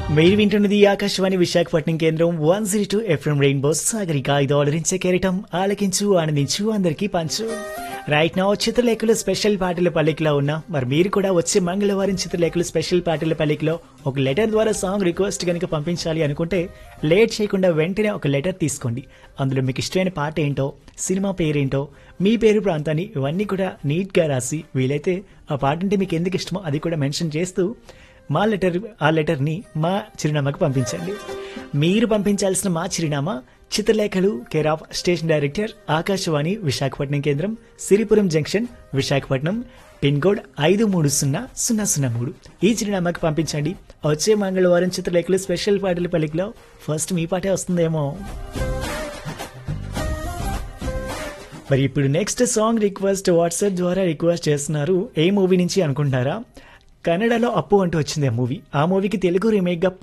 మీరు వింటున్నది ఆకాశవాణి విశాఖపట్నం కేంద్రం one zero two FM rainbow Sagarika ఇది ఆలరించే కెరటం ఆలకించు ఆనందించు అందరికీ పంచు రైట్ నా చిత్రలేఖలు స్పెషల్ పాటల పల్లికలో ఉన్నా మరి మీరు కూడా వచ్చే మంగళవారం చిత్రలేఖలు స్పెషల్ పాటల పల్లికలో ఒక లెటర్ ద్వారా సాంగ్ రిక్వెస్ట్ కనుక పంపించాలి అనుకుంటే లేట్ చేయకుండా వెంటనే ఒక లెటర్ తీసుకోండి అందులో మీకు ఇష్టమైన పాట ఏంటో సినిమా పేరేంటో మీ పేరు ప్రాంతాన్ని ఇవన్నీ కూడా నీట్గా రాసి వీలైతే ఆ పాట అంటే మీకు ఎందుకు ఇష్టమో అది కూడా మెన్షన్ చేస్తూ మా లెటర్ ఆ లెటర్ని మా చిరునామాకు పంపించండి మీరు పంపించాల్సిన మా చిరునామా చిత్రలేఖలు care of station director Akashvani Visakhapatnam కేంద్రం Siripuram junction Visakhapatnam pin code ఐదు మూడు సున్నా సున్నా సున్నా మూడు ఈ చిరునామాకు పంపించండి వచ్చే మంగళవారం చిత్రలేఖలు స్పెషల్ పాటల పలికిలో ఫస్ట్ మీ పాటే వస్తుందేమో మరి ఇప్పుడు నెక్స్ట్ సాంగ్ రిక్వెస్ట్ వాట్సాప్ ద్వారా రిక్వెస్ట్ చేస్తున్నారు ఏ మూవీ నుంచి అనుకుంటారా కన్నడలో అప్పు అంటూ వచ్చింది ఆ మూవీ ఆ మూవీకి తెలుగు రీమేక్ గా